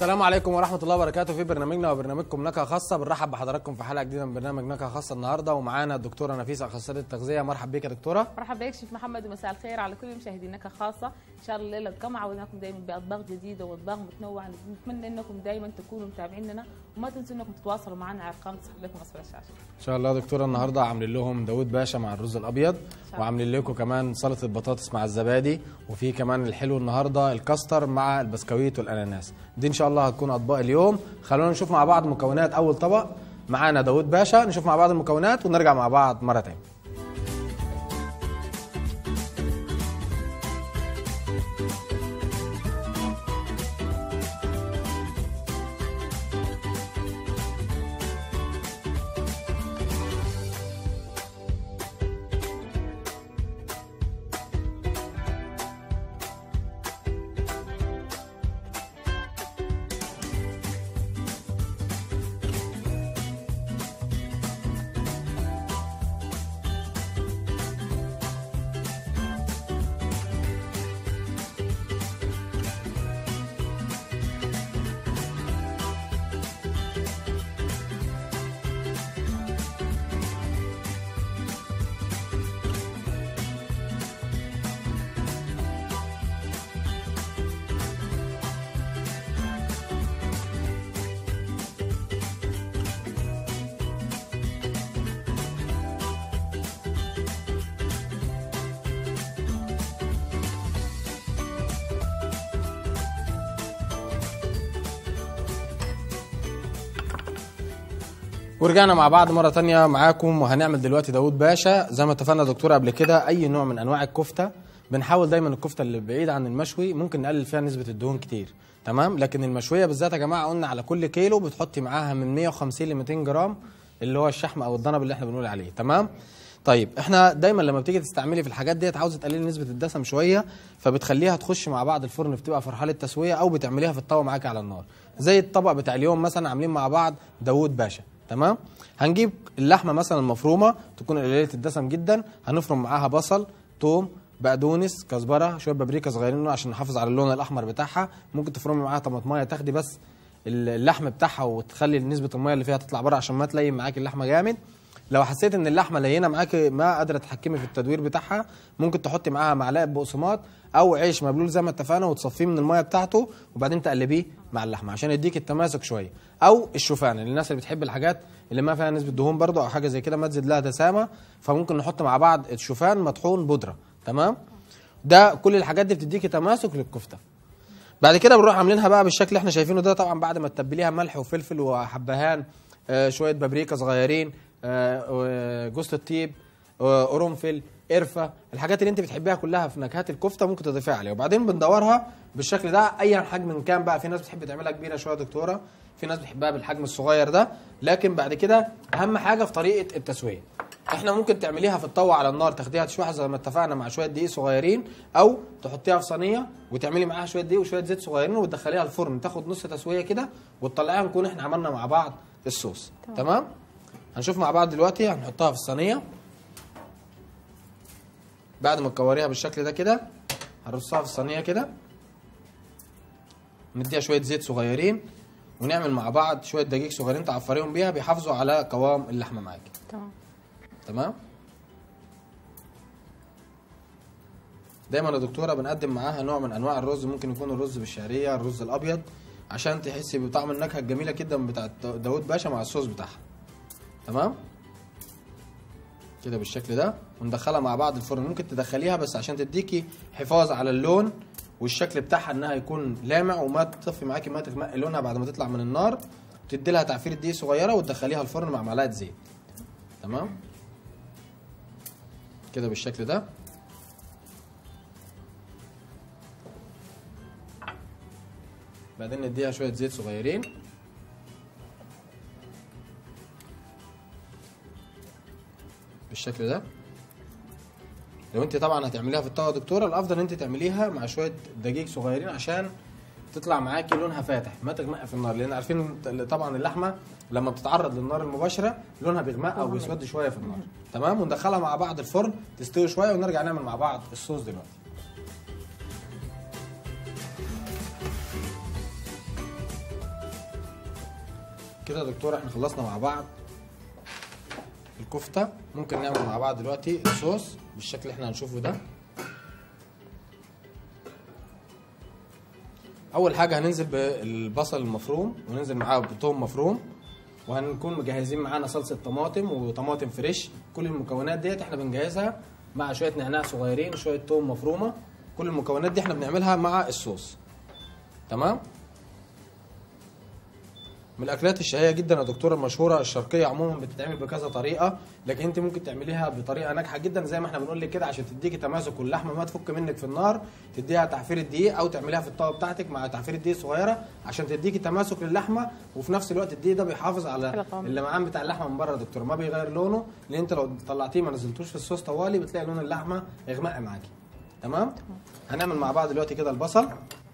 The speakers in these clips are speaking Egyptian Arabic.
السلام عليكم ورحمة الله وبركاته في برنامجنا وبرنامجكم نكهة خاصة بنرحب بحضراتكم في حلقة جديدة من برنامج نكهة خاصة النهاردة ومعانا الدكتورة نفيسة أخصائية التغذية مرحب بيك يا دكتورة مرحبا بك شيف محمد ومساء الخير على كل مشاهدينك خاصة إن شاء الله الليلة القمع عودناكم دايما بأطباق جديدة وأطباق متنوعة نتمنى إنكم دايما تكونوا متابعيننا وما تنسوا إنكم تتواصلوا معنا على أرقام تظهر لكم أسفل الشاشة إن شاء الله يا دكتورة النهاردة عاملين لهم داوود باشا مع الرز الأبيض وعاملين لكم كمان سلطة بطاطس مع الزبادي وفي كمان الحلو النهاردة الكاستر مع البسكويت والأناناس دي إن شاء الله هتكون أطباق اليوم خلونا نشوف مع بعض مكونات أول طبق معانا داوود باشا نشوف مع بعض المكونات ونرجع مع بعض مرة تانية ورجعنا مع بعض مرة تانية معاكم وهنعمل دلوقتي داوود باشا زي ما اتفقنا يا دكتورة قبل كده أي نوع من أنواع الكفتة بنحاول دايما الكفتة اللي بعيد عن المشوي ممكن نقلل فيها نسبة الدهون كتير تمام لكن المشوية بالذات يا جماعة قلنا على كل كيلو بتحطي معاها من 150 ل 200 جرام اللي هو الشحم أو الضنب اللي احنا بنقول عليه تمام طيب احنا دايما لما بتيجي تستعملي في الحاجات ديت عاوزه تقللي نسبه الدسم شويه فبتخليها تخش مع بعض الفرن بتبقى في مرحله تسويه او بتعمليها في الطاوه معاكي على النار زي الطبق بتاع اليوم مثلا عاملين مع بعض داوود باشا تمام هنجيب اللحمه مثلا المفرومه تكون قليله الدسم جدا هنفرم معاها بصل توم بقدونس كزبره شويه بابريكا صغيرين عشان نحافظ على اللون الاحمر بتاعها ممكن تفرمي معاها طماطمايه تاخدي بس اللحم بتاعها وتخلي نسبه الميه اللي فيها تطلع بره عشان ما تلين معاكي اللحمه جامد لو حسيت ان اللحمه لينه معاكي ما قادره تتحكمي في التدوير بتاعها ممكن تحطي معاها معلقه بقسماط او عيش مبلول زي ما اتفقنا وتصفيه من الميه بتاعته وبعدين تقلبيه مع اللحمه عشان يديك التماسك شويه او الشوفان للناس اللي بتحب الحاجات اللي ما فيها نسبه دهون برضو او حاجه زي كده ما تزيد لها دسامه فممكن نحط مع بعض الشوفان مطحون بودره تمام ده كل الحاجات دي بتديكي تماسك للكفته بعد كده بنروح عاملينها بقى بالشكل اللي احنا شايفينه ده طبعا بعد ما تتبليها ملح وفلفل وحبهان آه شويه بابريكا صغيرين آه جوز الطيب آه قرنفل قرفه الحاجات اللي انت بتحبيها كلها في نكهات الكفته ممكن تضيفيها عليها وبعدين بندورها بالشكل ده ايا حجم كان بقى في ناس بتحب تعملها كبيره شويه يا دكتوره في ناس بتحبها بالحجم الصغير ده لكن بعد كده اهم حاجه في طريقه التسويه احنا ممكن تعمليها في الطاوه على النار تاخديها تشويحه زي ما اتفقنا مع شويه دقيق صغيرين او تحطيها في صينيه وتعملي معاها شويه دقيق وشويه زيت صغيرين وتدخليها الفرن تاخد نص تسويه كده وتطلعيها نكون احنا عملنا مع بعض الصوص تمام, تمام؟ هنشوف مع بعض دلوقتي هنحطها في الصينيه بعد ما تكوريها بالشكل ده كده هنرصها في الصينيه كده نديها شويه زيت صغيرين ونعمل مع بعض شويه دقيق صغيرين تعفريهم بيها بيحافظوا على قوام اللحمه معاكي تمام تمام دايما يا دكتوره بنقدم معاها نوع من انواع الرز ممكن يكون الرز بالشعريه الرز الابيض عشان تحسي بطعم النكهه الجميله جدا بتاعت داوود باشا مع الصوص بتاعها تمام كده بالشكل ده وندخلها مع بعض الفرن ممكن تدخليها بس عشان تديكي حفاظ على اللون والشكل بتاعها انها يكون لامع وما تطفي معاكي ما تغمقي لونها بعد ما تطلع من النار تدي لها تعفير دقيق صغيره وتدخليها الفرن مع معلقه زيت تمام كده بالشكل ده بعدين نديها شويه زيت صغيرين بالشكل ده لو انت طبعا هتعمليها في الطاوه دكتوره الافضل ان انت تعمليها مع شويه دقيق صغيرين عشان تطلع معاكي لونها فاتح ما تغمق في النار لان عارفين طبعا اللحمه لما بتتعرض للنار المباشره لونها بيغمق او بيسود شويه في النار تمام وندخلها مع بعض الفرن تستوي شويه ونرجع نعمل مع بعض الصوص دلوقتي كده يا دكتور احنا خلصنا مع بعض الكفته ممكن نعمل مع بعض دلوقتي الصوص بالشكل اللي احنا هنشوفه ده اول حاجه هننزل بالبصل المفروم وننزل معاه بثوم مفروم وهنكون مجهزين معانا صلصه طماطم وطماطم فريش كل المكونات ديت احنا بنجهزها مع شويه نعناع صغيرين وشويه ثوم مفرومه كل المكونات دي احنا بنعملها مع الصوص تمام من الاكلات الشهيه جدا يا دكتوره المشهوره الشرقيه عموما بتتعمل بكذا طريقه لكن انت ممكن تعمليها بطريقه ناجحه جدا زي ما احنا بنقول لك كده عشان تديكي تماسك واللحمه ما تفك منك في النار تديها تعفير الدقيق او تعمليها في الطاوه بتاعتك مع تعفير الدقيق صغيره عشان تديكي تماسك للحمه وفي نفس الوقت الدقيق ده بيحافظ حلو على طبعاً. اللمعان بتاع اللحمه من بره يا دكتوره ما بيغير لونه لان انت لو طلعتيه ما نزلتوش في الصوص طوالي بتلاقي لون اللحمه اغماء معاكي تمام هنعمل مع بعض دلوقتي كده البصل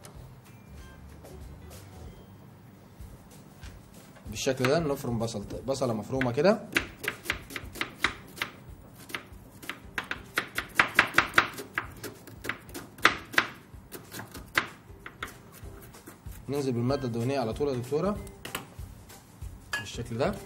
بالشكل ده نفرم بصل بصله مفرومه كده ننزل بالماده الدهنيه على طول يا دكتوره بالشكل ده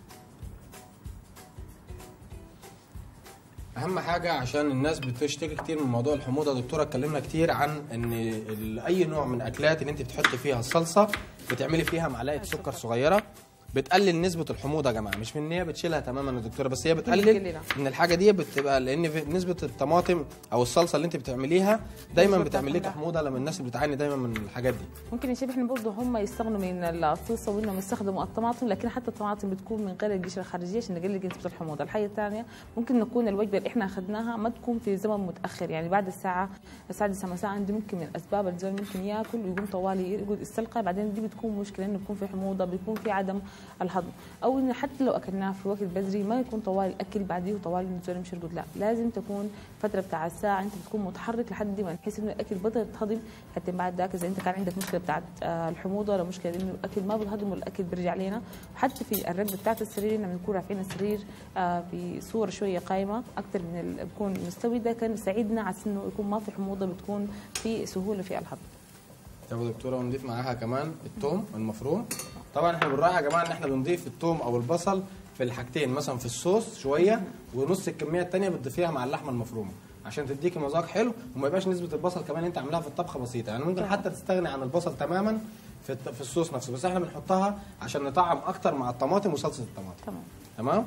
اهم حاجه عشان الناس بتشتكي كتير من موضوع الحموضه يا دكتوره اتكلمنا كتير عن ان ال- اي نوع من اكلات اللي انت بتحطي فيها الصلصه بتعملي فيها معلقه سكر صغيره بتقلل نسبه الحموضه يا جماعه مش من ان هي بتشيلها تماما يا دكتوره بس هي بتقلل بتقللها. ان الحاجه دي بتبقى لان في نسبه الطماطم او الصلصه اللي انت بتعمليها دايما مظبوط، بتعمل لك عندها. حموضه لما الناس بتعاني دايما من الحاجات دي ممكن يا شيخ احنا برضه هم يستغنوا من الصلصه وانهم يستخدموا الطماطم لكن حتى الطماطم بتكون من غير القشره الخارجيه عشان نقلل نسبه الحموضه، الحاجه الثانيه ممكن نكون الوجبه اللي احنا اخذناها ما تكون في زمن متاخر يعني بعد الساعه الساعه 9 مساء دي ممكن من اسباب الزول ممكن ياكل ويقوم طوالي يرقد السلقه بعدين دي بتكون مشكله انه بيكون في حموضه بيكون في عدم الهضم او انه حتى لو اكلناها في وقت بدري ما يكون طوالي الاكل بعديه وطوالي الزول مش يرقد لا لازم تكون فتره بتاع الساعه انت بتكون متحرك لحد ما نحس انه الاكل بدا يتهضم حتى بعد ذاك اذا انت كان عندك مشكله بتاعت آه، الحموضه ولا مشكله انه الاكل ما بيتهضم والاكل بيرجع لنا حتى في الرقبه بتاعت السرير لما بنكون رافعين السرير آه، بصوره شويه قايمه اكثر من ال- بيكون مستوي ده كان يساعدنا على انه يكون ما في حموضه بتكون في سهوله في الهضم طب يا دكتوره ونضيف معاها كمان الثوم المفروم طبعا احنا بنراعي يا جماعه ان احنا بنضيف الثوم او البصل في الحاجتين مثلا في الصوص شويه ونص الكميه الثانيه بتضيفيها مع اللحمه المفرومه عشان تديكي مذاق حلو وما يبقاش نسبه البصل كمان انت عاملاها في الطبخه بسيطه يعني ممكن حتى تستغني عن البصل تماما في الت- في الصوص نفسه بس احنا بنحطها عشان نطعم اكتر مع الطماطم وصلصه الطماطم تمام تمام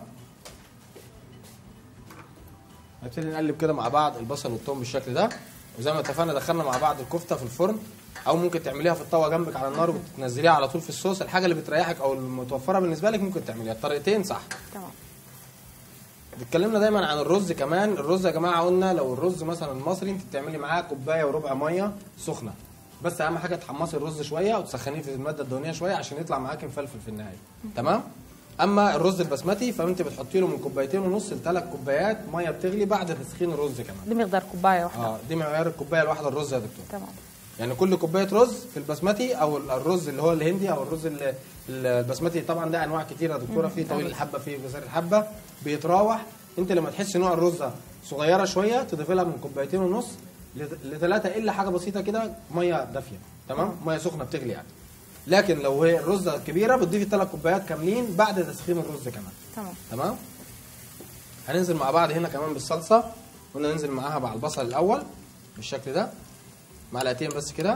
نبتدي نقلب كده مع بعض البصل والثوم بالشكل ده وزي ما اتفقنا دخلنا مع بعض الكفته في الفرن او ممكن تعمليها في الطاوه جنبك على النار وتنزليها على طول في الصوص الحاجه اللي بتريحك او المتوفره بالنسبه لك ممكن تعمليها الطريقتين صح تمام اتكلمنا دايما عن الرز كمان الرز يا جماعه قلنا لو الرز مثلا المصري انت بتعملي معاه كوبايه وربع ميه سخنه بس اهم حاجه تحمصي الرز شويه وتسخنيه في الماده الدهنيه شويه عشان يطلع معاكي مفلفل في النهايه تمام اما الرز البسمتي فانت بتحطي له من كوبايتين ونص لثلاث كوبايات ميه بتغلي بعد تسخين الرز كمان دي مقدار كوبايه واحده اه دي معيار الكوبايه الواحده الرز يا دكتور تمام يعني كل كوبايه رز في البسمتي او الرز اللي هو الهندي او الرز ال- البسمتي طبعا ده انواع كتيره يا دكتوره في طويل الحبه في قصير الحبه بيتراوح انت لما تحسي نوع الرزه صغيره شويه تضيفي لها من كوبايتين ونص لثلاثه الا حاجه بسيطه كده ميه دافيه تمام ميه سخنه بتغلي يعني لكن لو هي الرزه كبيره بتضيفي ثلاث كوبايات كاملين بعد تسخين الرز كمان تمام تمام هننزل مع بعض هنا كمان بالصلصه قلنا ننزل معاها مع البصل الاول بالشكل ده معلقتين بس كده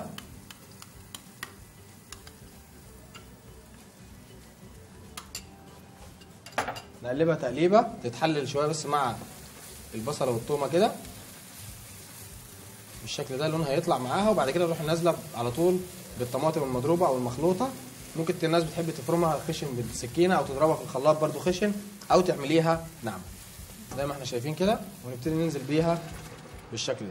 نقلبها تقليبه تتحلل شويه بس مع البصله والثومه كده بالشكل ده لونها هيطلع معاها وبعد كده نروح نازله على طول بالطماطم المضروبه او المخلوطه ممكن الناس بتحب تفرمها خشن بالسكينه او تضربها في الخلاط برضو خشن او تعمليها ناعمه زي ما احنا شايفين كده ونبتدي ننزل بيها بالشكل ده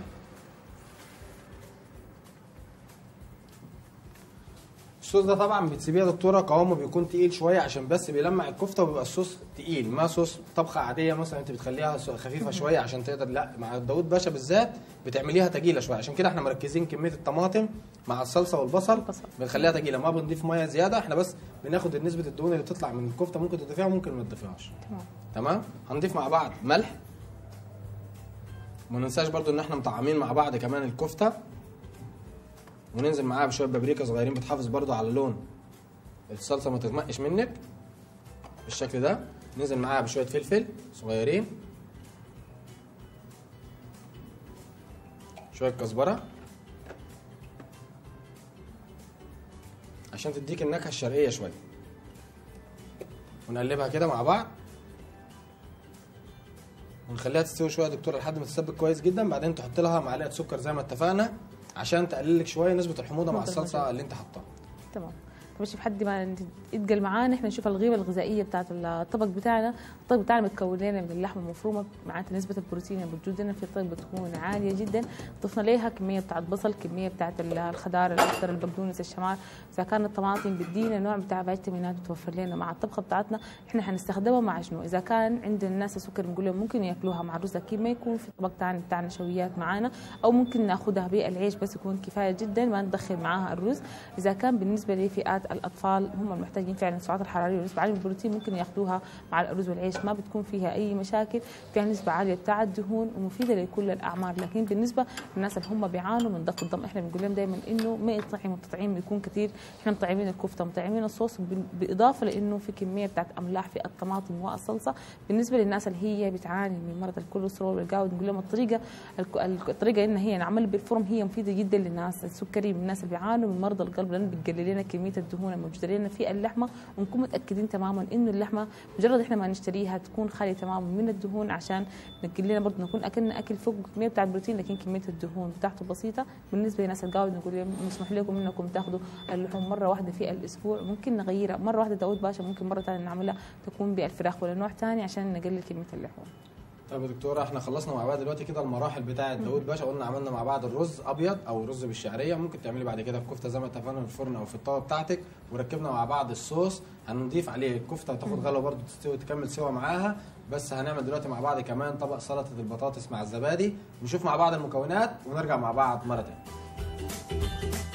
الصوص ده طبعا بتسيبيه يا دكتوره قوامه بيكون تقيل شويه عشان بس بيلمع الكفته وبيبقى الصوص تقيل ما صوص طبخه عاديه مثلا انت بتخليها ص- خفيفه شويه عشان تقدر لا مع داوود باشا بالذات بتعمليها تقيله شويه عشان كده احنا مركزين كميه الطماطم مع الصلصه والبصل البصل. بنخليها تقيله ما بنضيف ميه زياده احنا بس بناخد نسبه الدهون اللي بتطلع من الكفته ممكن تضيفيها وممكن ما تضيفيهاش تمام تمام هنضيف مع بعض ملح وما ننساش برضو ان احنا مطعمين مع بعض كمان الكفته وننزل معاها بشويه بابريكا صغيرين بتحافظ برضو على لون الصلصه ما تغمقش منك بالشكل ده ننزل معاها بشويه فلفل صغيرين شويه كزبره عشان تديك النكهه الشرقيه شويه ونقلبها كده مع بعض ونخليها تستوي شويه يا دكتوره لحد ما تتسبك كويس جدا بعدين تحط لها معلقه سكر زي ما اتفقنا عشان تقلل لك شويه نسبه الحموضه مع حموضة الصلصه المشروب. اللي انت حطاها تمام طب مش لحد ما يتقل معانا احنا نشوف الغيبه الغذائيه بتاعت الطبق بتاعنا الطبق بتاعنا متكون لنا من اللحمه المفرومه معناتها نسبه البروتين اللي موجود لنا في الطبق بتكون عاليه جدا ضفنا ليها كميه بتاعت بصل كميه بتاعت الخضار الاخضر البقدونس الشمار اذا كان الطماطم بتدينا نوع بتاع فيتامينات بتوفر لنا مع الطبخه بتاعتنا احنا حنستخدمها مع شنو اذا كان عند الناس السكر بنقول لهم ممكن ياكلوها مع الرز اكيد ما يكون في الطبق بتاعنا بتاع نشويات معانا او ممكن ناخذها بالعيش بس يكون كفايه جدا ما ندخل معاها الرز اذا كان بالنسبه لفئات الاطفال هم المحتاجين فعلا السعرات الحراريه ونسبه عاليه من البروتين ممكن ياخذوها مع الارز والعيش ما بتكون فيها اي مشاكل فيها نسبه عاليه بتاع الدهون ومفيده لكل الاعمار لكن بالنسبه للناس اللي هم بيعانوا من ضغط الدم احنا بنقول لهم دائما انه ما يطعموا التطعيم بيكون كثير احنا مطعمين الكفته مطعمين الصوص بال- بالاضافه لانه في كميه بتاعت املاح في الطماطم والصلصه بالنسبه للناس اللي هي بتعاني من مرض الكوليسترول والجاود نقول لهم الطريقه الك- الك- الطريقه ان هي نعمل بالفرن هي مفيده جدا للناس السكري من الناس اللي بيعانوا من مرض القلب لانه بتقلل لنا كميه الدهون الموجوده لنا في اللحمه ونكون متاكدين تماما انه اللحمه مجرد احنا ما نشتريها تكون خاليه تماما من الدهون عشان نقل لنا برضه نكون اكلنا اكل فوق كميه بتاع البروتين لكن كميه الدهون بتاعته بسيطه بالنسبه لناس الجاود نقول لهم مسموح لكم انكم تاخذوا اللحوم مره واحده في الاسبوع ممكن نغيرها مره واحده داود باشا ممكن مره ثانيه نعملها تكون بالفراخ ولا نوع ثاني عشان نقلل كميه اللحوم طيب يا دكتوره احنا خلصنا مع بعض دلوقتي كده المراحل بتاعه داوود باشا قلنا عملنا مع بعض الرز ابيض او رز بالشعريه ممكن تعملي بعد كده الكفته زي ما اتفقنا في الفرن او في الطاوه بتاعتك وركبنا مع بعض الصوص هنضيف عليه الكفته تاخد غلوه برده تستوي تكمل سوا معاها بس هنعمل دلوقتي مع بعض كمان طبق سلطه البطاطس مع الزبادي نشوف مع بعض المكونات ونرجع مع بعض مره تانيه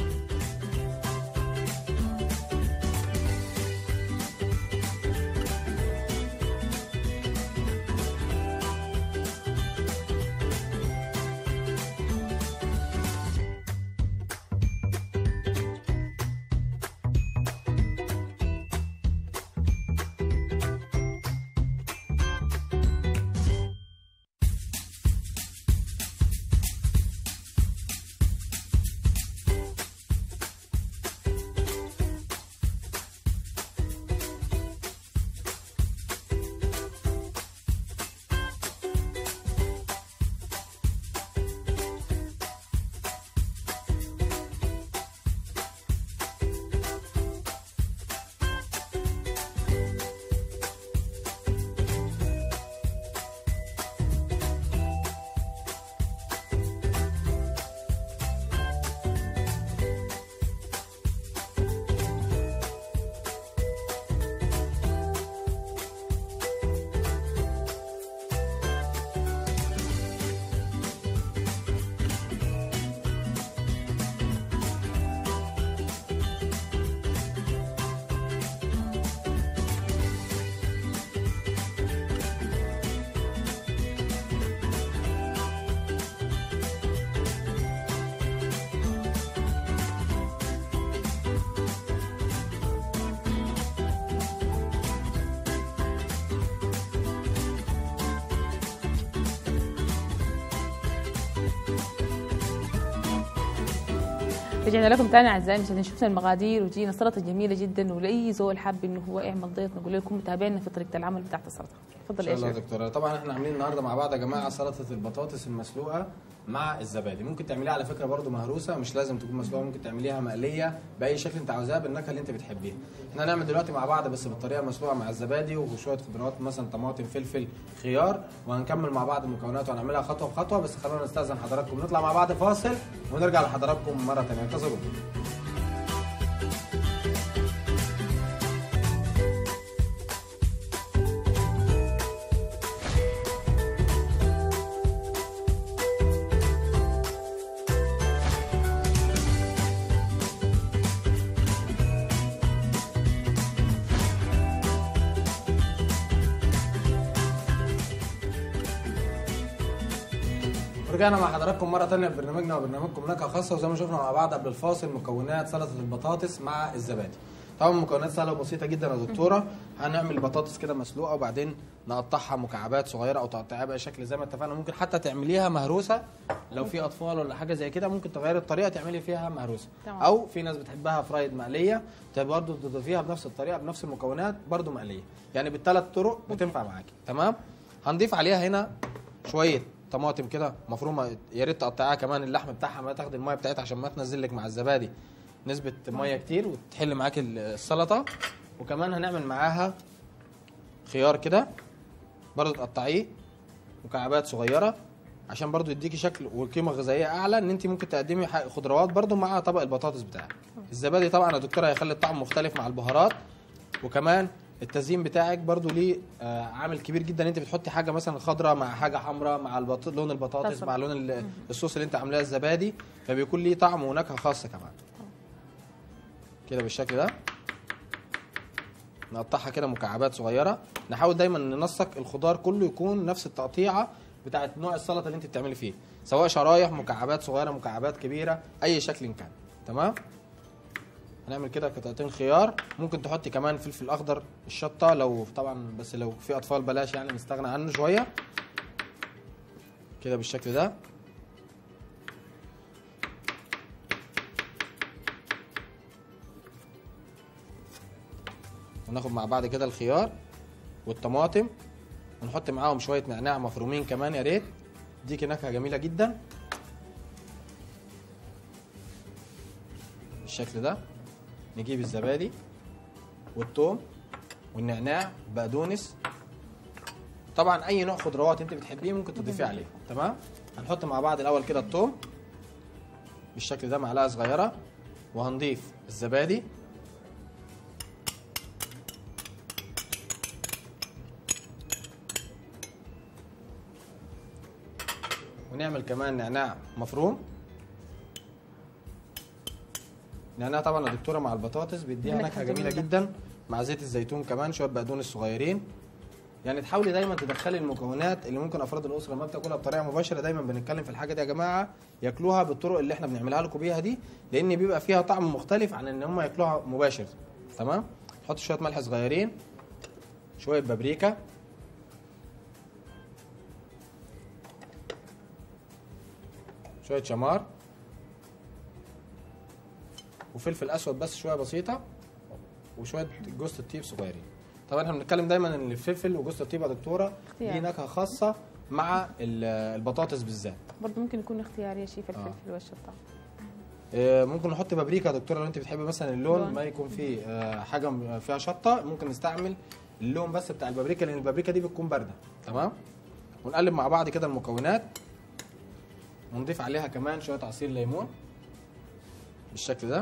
رجعنا لكم تاني اعزائي المشاهدين شفنا المقادير وجينا سلطه جميله جدا ولاي زول حاب انه هو يعمل ضيف نقول لكم متابعينا في طريقه العمل بتاعت السلطه ان تفضل شاء يا الله يا شيخ دكتوره طبعا احنا عاملين النهارده مع بعض يا جماعه سلطه البطاطس المسلوقه مع الزبادي ممكن تعمليها على فكره برضو مهروسه مش لازم تكون مسلوقه ممكن تعمليها مقليه باي شكل انت عاوزاها بالنكهه اللي انت بتحبيها احنا هنعمل دلوقتي مع بعض بس بالطريقه المسلوقه مع الزبادي وشويه خضروات مثلا طماطم فلفل خيار وهنكمل مع بعض المكونات وهنعملها خطوه بخطوه بس خلونا نستاذن حضراتكم نطلع مع بعض فاصل ونرجع لحضراتكم مره ثانيه انتظرونا رجعنا مع حضراتكم مرة تانية في برنامجنا وبرنامجكم نكهة خاصة وزي ما شفنا مع بعض قبل الفاصل مكونات سلطة البطاطس مع الزبادي. طبعا مكونات سهله وبسيطه جدا يا دكتوره هنعمل بطاطس كده مسلوقه وبعدين نقطعها مكعبات صغيره او تقطعيها باي شكل زي ما اتفقنا ممكن حتى تعمليها مهروسه لو في اطفال ولا حاجه زي كده ممكن تغيري الطريقه تعملي فيها مهروسه تمام. او في ناس بتحبها فرايد مقليه برضه تضيفيها بنفس الطريقه بنفس المكونات برضه مقليه يعني بالثلاث طرق بتنفع معاكي تمام هنضيف عليها هنا شويه طماطم كده مفرومه يا ريت تقطعيها كمان اللحم بتاعها ما تاخد الميه بتاعتها عشان ما تنزل لك مع الزبادي نسبه ميه كتير وتحل معاك السلطه وكمان هنعمل معاها خيار كده برضه تقطعيه مكعبات صغيره عشان برضه يديكي شكل وقيمه غذائيه اعلى ان انت ممكن تقدمي ح- خضروات برضه مع طبق البطاطس بتاعك الزبادي طبعا يا دكتوره هيخلي الطعم مختلف مع البهارات وكمان التزيين بتاعك برضو ليه آه، عامل كبير جدا انت بتحطي حاجه مثلا خضراء مع حاجه حمراء مع البط... لون البطاطس تصل. مع لون ال- الصوص اللي انت عاملاه الزبادي فبيكون ليه طعم ونكهه خاصه كمان كده بالشكل ده نقطعها كده مكعبات صغيره نحاول دايما ننسق الخضار كله يكون نفس التقطيعه بتاعت نوع السلطه اللي انت بتعملي فيه سواء شرايح مكعبات صغيره مكعبات كبيره اي شكل كان تمام هنعمل كده قطعتين خيار ممكن تحطي كمان فلفل اخضر الشطه لو طبعا بس لو في اطفال بلاش يعني نستغنى عنه شويه كده بالشكل ده وناخد مع بعض كده الخيار والطماطم ونحط معاهم شويه نعناع مفرومين كمان يا ريت ديكي نكهه جميله جدا بالشكل ده نجيب الزبادي والثوم والنعناع بقدونس طبعا اي نوع خضروات انت بتحبيه ممكن تضيفيه عليه تمام هنحط مع بعض الاول كده الثوم بالشكل ده معلقه صغيره وهنضيف الزبادي ونعمل كمان نعناع مفروم نعناع طبعا يا دكتوره مع البطاطس بيديها نكهة نكهه جميله جميلة. جدا مع زيت الزيتون كمان شويه بقدونس صغيرين يعني تحاولي دايما تدخلي المكونات اللي ممكن افراد الاسره ما بتاكلها بطريقه مباشره دايما بنتكلم في الحاجه دي يا جماعه ياكلوها بالطرق اللي احنا بنعملها لكم بيها دي لان بيبقى فيها طعم مختلف عن ان هم ياكلوها مباشر تمام نحط شويه ملح صغيرين شويه بابريكا شويه شمار وفلفل اسود بس شويه بسيطه وشويه جوز الطيب صغيرين طبعا احنا بنتكلم دايما ان الفلفل وجوز الطيب يا دكتوره اختيار. ليه نكهه خاصه مع ال- البطاطس بالذات برضه ممكن يكون اختياري يا شيف آه. الفلفل والشطه آه، ممكن نحط بابريكا يا دكتوره لو انت بتحبي مثلا اللون لون. ما يكون فيه آه، حاجه م- فيها شطه ممكن نستعمل اللون بس بتاع البابريكا لان البابريكا دي بتكون بارده تمام ونقلب مع بعض كده المكونات ونضيف عليها كمان شويه عصير ليمون بالشكل ده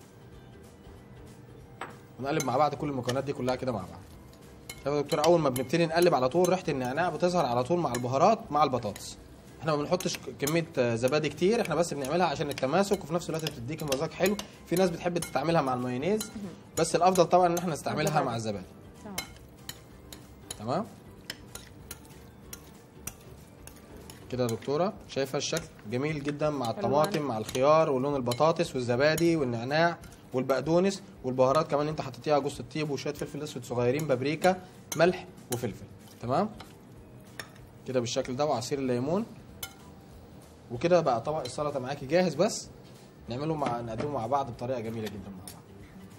ونقلب مع بعض كل المكونات دي كلها كده مع بعض شوف يا دكتور اول ما بنبتدي نقلب على طول ريحه النعناع بتظهر على طول مع البهارات مع البطاطس احنا ما بنحطش كميه آه، زبادي كتير احنا بس بنعملها عشان التماسك وفي نفس الوقت بتديك مذاق حلو في ناس بتحب تستعملها مع المايونيز بس الافضل طبعا ان احنا نستعملها الزبادي. مع الزبادي تمام تمام كده يا دكتوره شايفه الشكل جميل جدا مع الطماطم مع الخيار ولون البطاطس والزبادي والنعناع والبقدونس والبهارات كمان انت حطيتيها جوز الطيب وشويه فلفل اسود صغيرين بابريكا ملح وفلفل تمام كده بالشكل ده وعصير الليمون وكده بقى طبق السلطه معاكي جاهز بس نعمله مع نقدمه مع بعض بطريقه جميله جدا مع بعض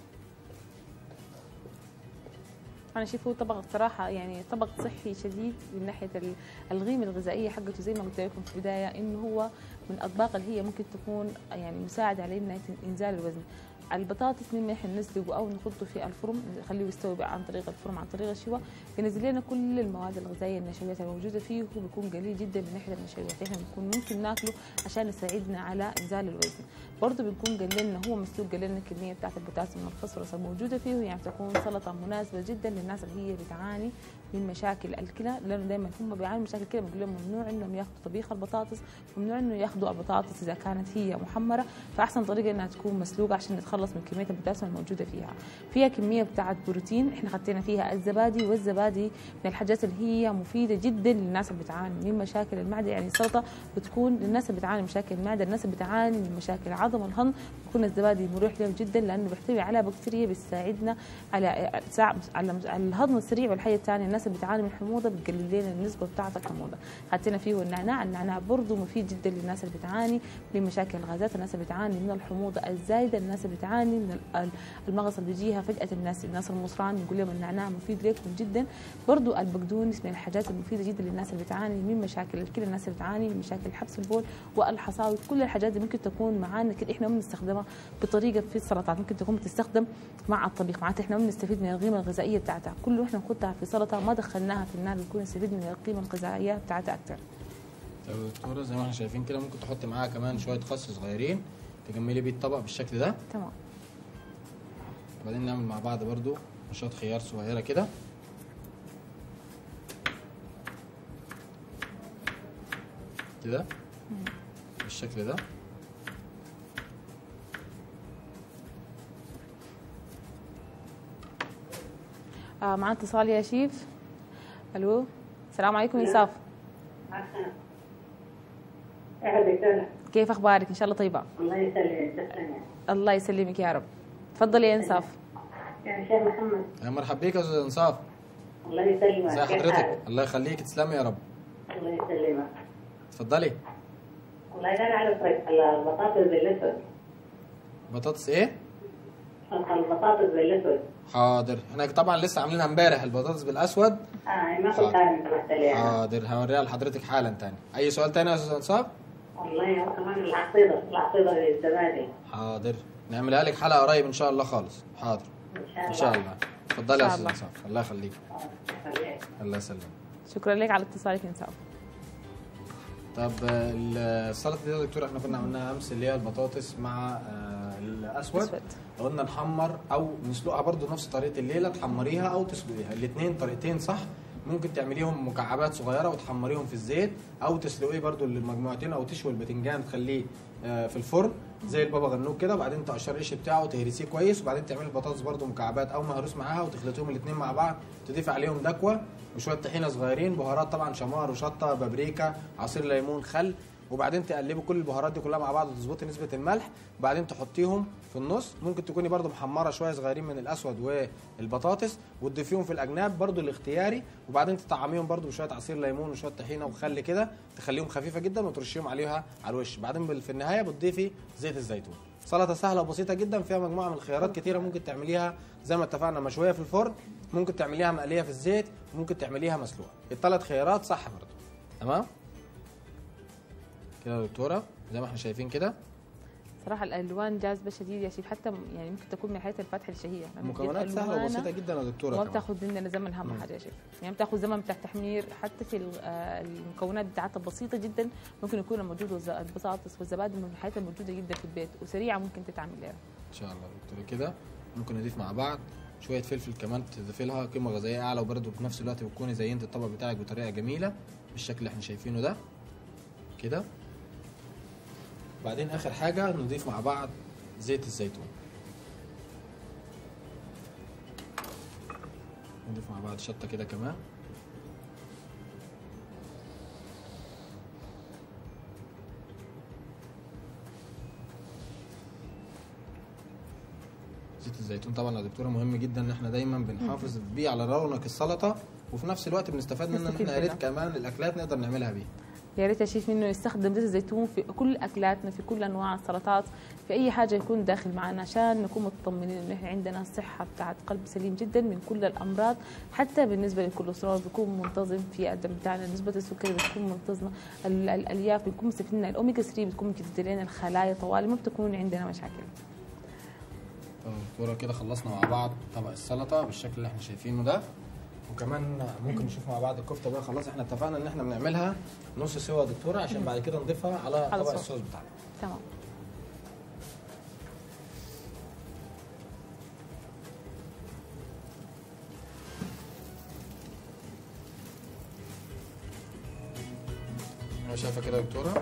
انا شايفه طبق صراحه يعني طبق صحي شديد من ناحيه ال- القيمه الغذائيه حقته زي ما قلت لكم في البدايه انه هو من الاطباق اللي هي ممكن تكون يعني مساعده على انها انزال الوزن البطاطس مما احنا نسلقه او نحطه في الفرن نخليه يستوي بقى عن طريق الفرن عن طريق الشواء بينزل لنا كل المواد الغذائيه النشويات الموجوده فيه هو بيكون قليل جدا من ناحيه النشويات احنا بنكون ممكن ناكله عشان يساعدنا على انزال الوزن برضه بنكون قال لنا هو مسلوق قال لنا الكميه بتاعت البوتاسيوم والفوسفورس الموجوده فيه يعني تكون سلطه مناسبه جدا للناس اللي هي بتعاني من مشاكل الكلى لانه دائما هم بيعانوا من مشاكل الكلى بنقول لهم ممنوع انهم ياخذوا طبيخ البطاطس ممنوع انه ياخذوا البطاطس اذا كانت هي محمره فاحسن طريقه انها تكون مسلوقه عشان نتخلص من كميه البوتاسيوم الموجوده فيها فيها كميه بتاعت بروتين احنا حطينا فيها الزبادي والزبادي من الحاجات اللي هي مفيده جدا للناس اللي بتعاني من مشاكل المعده يعني السلطه بتكون للناس اللي بتعاني من مشاكل المعده الناس اللي بتعاني من مشاكل عظم عدم الهضم بيكون الزبادي مريح لهم جدا لانه بيحتوي على بكتيريا بتساعدنا على على على الهضم السريع والحاجه الثانيه الناس اللي بتعاني من الحموضه بتقلل لنا النسبه بتاعه الحموضه حطينا فيه النعناع النعناع برضه مفيد جدا للناس اللي بتعاني من مشاكل الغازات الناس اللي بتعاني من الحموضه الزايده الناس اللي بتعاني من ال- المغص اللي بيجيها فجاه الناس الناس المصران نقول لهم النعناع مفيد لكم جدا برضه البقدونس من الحاجات المفيده جدا للناس اللي بتعاني من مشاكل الكلى الناس اللي بتعاني من مشاكل حبس البول والحصاوي كل الحاجات دي ممكن تكون معانا كده احنا بنستخدمها بطريقه في السلطات ممكن تكون بتستخدم مع الطبيخ معناتها احنا بنستفيد من القيمه الغذائيه بتاعتها كله احنا نحطها في سلطه ما دخلناها في النار بنكون نستفيد من القيمه الغذائيه بتاعتها اكثر طب يا دكتوره زي ما احنا شايفين كده ممكن تحط معاها كمان شويه خس صغيرين تجملي بيه الطبق بالشكل ده تمام وبعدين نعمل مع بعض برضو نشاط خيار صغيره كده كده بالشكل ده آه معنا اتصال يا شيف الو السلام عليكم انصاف اهلا وسهلا كيف اخبارك ان شاء الله طيبه الله يسلمك تسلم الله يسلمك يا رب تفضلي يا انصاف يا شيخ محمد يا مرحب بيك يا استاذ انصاف الله يسلمك ازي كيف حضرتك حالك؟ الله يخليك تسلمي يا رب الله يسلمك اتفضلي والله انا على طريق البطاطس بالاسود بطاطس ايه البطاطس بالاسود حاضر احنا طبعا لسه عاملينها امبارح البطاطس بالاسود اه ما حاضر. كنت انا انتبهت ليها حاضر هوريها لحضرتك حالا تاني اي سؤال تاني يا استاذ انصاف والله وكمان العصيده العصيده بالزبادي حاضر نعملها لك حلقه قريب ان شاء الله خالص حاضر ان شاء الله ان شاء الله اتفضلي يا إن شاء استاذ الله. انصاف الله يخليك آه، خليك. الله يسلمك شكرا لك على اتصالك انصاف طب آه، السلطه دي يا دكتور احنا كنا عملناها امس اللي هي البطاطس مع آه، الاسود أسود. قلنا نحمر او نسلقها برضو نفس طريقه الليله تحمريها او تسلقيها الاثنين طريقتين صح ممكن تعمليهم مكعبات صغيره وتحمريهم في الزيت او تسلقيه برضو المجموعتين او تشوي الباذنجان تخليه آه، في الفرن زي البابا غنوج كده وبعدين تقشري القش بتاعه وتهرسيه كويس وبعدين تعملي البطاطس برضو مكعبات او مهروس معاها وتخلطيهم الاثنين مع بعض تضيفي عليهم دكوه وشويه طحينه صغيرين بهارات طبعا شمار وشطه بابريكا عصير ليمون خل وبعدين تقلبي كل البهارات دي كلها مع بعض وتظبطي نسبه الملح وبعدين تحطيهم في النص ممكن تكوني برضو محمره شويه صغيرين من الاسود والبطاطس وتضيفيهم في الاجناب برضو الاختياري وبعدين تطعميهم برضو بشويه عصير ليمون وشويه طحينه وخل كده تخليهم خفيفه جدا وترشيهم عليها على الوش بعدين بال- في النهايه بتضيفي زيت الزيتون سلطه سهله وبسيطه جدا فيها مجموعه من الخيارات كتيره ممكن تعمليها زي ما اتفقنا مشويه في الفرن ممكن تعمليها مقليه في الزيت ممكن تعمليها مسلوقه الثلاث خيارات صح برضو تمام كده يا دكتوره زي ما احنا شايفين كده صراحه الالوان جاذبه شديد يا شيف حتى يعني ممكن تكون من الحاجات الفاتحه الشهيه لأنه مكونات سهله ألوانها وبسيطه جدا يا دكتوره وما كمان. بتاخذ مننا زمن اهم حاجه يا شيف يعني بتاخذ زمن بتاع التحمير حتى في ال- آه، المكونات بتاعتها بسيطه جدا ممكن يكون موجود والز- البطاطس والزبادي من الحاجات الموجوده جدا في البيت وسريعه ممكن تتعمل لها ان شاء الله يا دكتوره كده ممكن نضيف مع بعض شويه فلفل كمان تضيفي لها قيمه غذائيه اعلى وبرده في نفس الوقت بتكوني زينت الطبق بتاعك بطريقه جميله بالشكل اللي احنا شايفينه ده كده بعدين اخر حاجه نضيف مع بعض زيت الزيتون نضيف مع بعض شطه كده كمان زيت الزيتون طبعا يا دكتوره مهم جدا ان احنا دايما بنحافظ بيه على رونق السلطه وفي نفس الوقت بنستفاد منه ان نستفيد احنا يا ريت منها. كمان الاكلات نقدر نعملها بيه يا ريت يا شيف انه يستخدم زيت الزيتون في كل اكلاتنا في كل انواع السلطات في اي حاجه يكون داخل معنا عشان نكون مطمنين انه احنا عندنا صحه بتاعت قلب سليم جدا من كل الامراض حتى بالنسبه للكوليسترول بيكون منتظم في الدم بتاعنا نسبه السكري بتكون منتظمه ال- الالياف بتكون مستفيدين الاوميجا 3 بتكون بتجدد لنا الخلايا طوالي ما بتكون عندنا مشاكل طب دكتوره كده خلصنا مع بعض طبق السلطه بالشكل اللي احنا شايفينه ده وكمان ممكن نشوف مع بعض الكفته بقى خلاص احنا اتفقنا ان احنا بنعملها نص سوا يا دكتوره عشان بعد كده نضيفها على على طبق الصوص. الصوص بتاعنا تمام انا شايفه كده يا دكتوره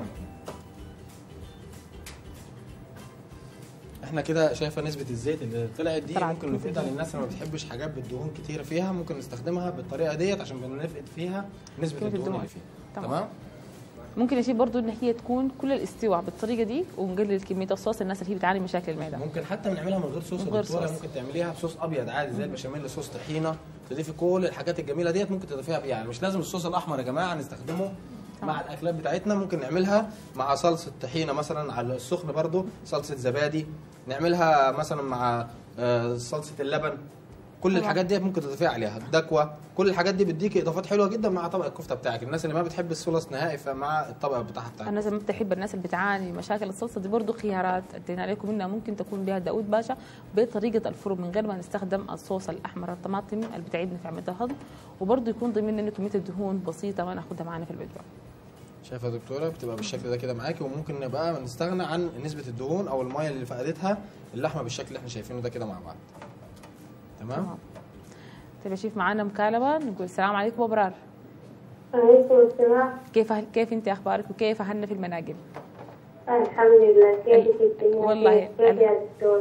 احنا كده شايفه نسبه الزيت اللي طلعت دي طلعت ممكن نفقدها للناس اللي ما بتحبش حاجات بالدهون كتيره فيها ممكن نستخدمها بالطريقه ديت عشان بنفقد فيها نسبه كيف الدهون الدهون. اللي فيها تمام. تمام ممكن يا شيف برضو ان هي تكون كل الاستواء بالطريقه دي ونقلل كميه الصوص الناس اللي هي بتعاني من مشاكل المعده ممكن حتى بنعملها من غير صوص من يا غير دكتوره صوص. ممكن تعمليها بصوص ابيض عادي زي البشاميل صوص طحينه تضيفي كل الحاجات الجميله ديت ممكن تضيفيها بيها يعني مش لازم الصوص الاحمر يا جماعه نستخدمه مع الاكلات بتاعتنا ممكن نعملها مع صلصه طحينه مثلا على السخن برضو صلصه زبادي نعملها مثلا مع آه، صلصه اللبن كل طبعا. الحاجات دي ممكن تضيفيها عليها دكوه كل الحاجات دي بتديكي اضافات حلوه جدا مع طبق الكفته بتاعك الناس اللي ما بتحب الصوص نهائي فمع الطبق بتاعها بتاعك الناس اللي ما بتحب الناس اللي بتعاني من مشاكل الصلصه دي برضو خيارات ادينا لكم منها ممكن تكون بها داود باشا بطريقه الفرن من غير ما نستخدم الصوص الاحمر الطماطم اللي بتعبنا في عمليه الهضم وبرضو يكون ضمن انه كميه الدهون بسيطه ما ناخدها معنا في الوجبه شايفه يا دكتوره بتبقى بالشكل ده كده معاكي وممكن نبقى نستغنى عن نسبه الدهون او الميه اللي فقدتها اللحمه بالشكل اللي احنا شايفينه ده كده مع بعض تمام تمام طيب يا شيف معانا مكالمه نقول السلام عليكم ابرار عليكم السلام كيف كيف انت اخبارك وكيف اهلنا في المناقل الحمد لله كيفك انت والله كيف يا دكتور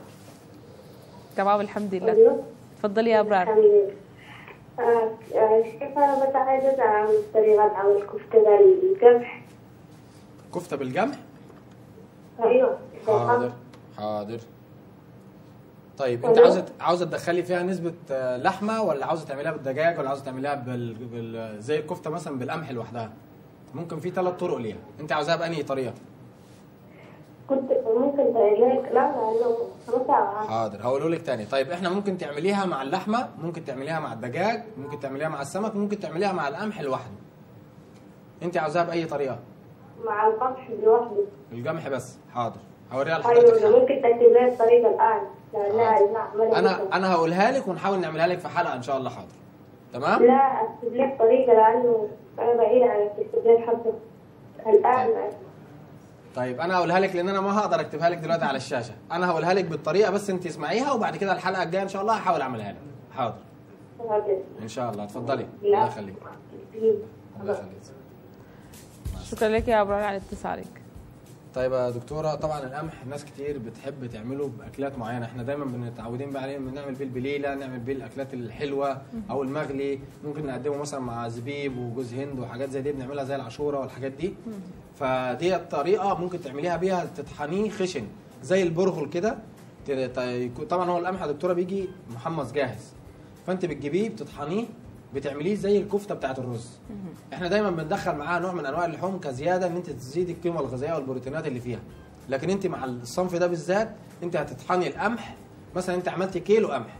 تمام الحمد لله أيوه. تفضلي يا ابرار الحمد لله آه، آه، كيف انا بس عايزة اعمل طريقة عمل كفتة ده القمح كفته بالجمح ايوه حاضر حاضر طيب انت أيوه. عاوزه عاوزه تدخلي فيها نسبه آه، لحمه ولا عاوزه تعمليها بالدجاج ولا عاوزه تعمليها بال... بال... زي الكفته مثلا بالقمح لوحدها ممكن في ثلاث طرق ليها انت عاوزاها بانهي طريقه كنت ممكن تعملها لا لانه مثلا حاضر هقوله لك تاني طيب احنا ممكن تعمليها مع اللحمه ممكن تعمليها مع الدجاج ممكن تعمليها مع السمك ممكن تعمليها مع القمح لوحده انت عاوزاها باي طريقه مع القمح لوحده القمح بس حاضر هوريها ايوه لحضرتك ده حالا. ممكن تكتب لي الطريقة الان لانها حاضر. نعملها انا انا هقولها لك ونحاول نعملها لك في حلقه ان شاء الله حاضر تمام لا اكتب لي الطريقة لانه انا بعيد عن التلفزيون حبة الان طيب انا هقولها لك لان انا ما هقدر اكتبها لك دلوقتي على الشاشه انا هقولها لك بالطريقه بس انت اسمعيها وبعد كده الحلقه الجايه ان شاء الله هحاول اعملها لك حاضر حاضر. ان شاء الله اتفضلي لا. الله يخليك الله يخليك شكرا لك يا ابرار على اتصالك طيب يا دكتوره طبعا القمح ناس كتير بتحب تعمله باكلات معينه احنا دايما بنتعودين بقى عليه بنعمل بيه البليله نعمل بيه الاكلات الحلوه او المغلي ممكن نقدمه مثلا مع زبيب وجوز هند وحاجات زي دي بنعملها زي العاشوره والحاجات دي فدي الطريقه ممكن تعمليها بيها تطحنيه خشن زي البرغل كده ت- ت- طبعا هو القمح يا دكتوره بيجي محمص جاهز فانت بتجيبيه بتطحنيه بتعمليه زي الكفته بتاعت الرز احنا دايما بندخل معاها نوع من انواع اللحوم كزياده ان انت تزيدي القيمه الغذائيه والبروتينات اللي فيها لكن انت مع الصنف ده بالذات انت هتطحني القمح مثلا انت عملت كيلو قمح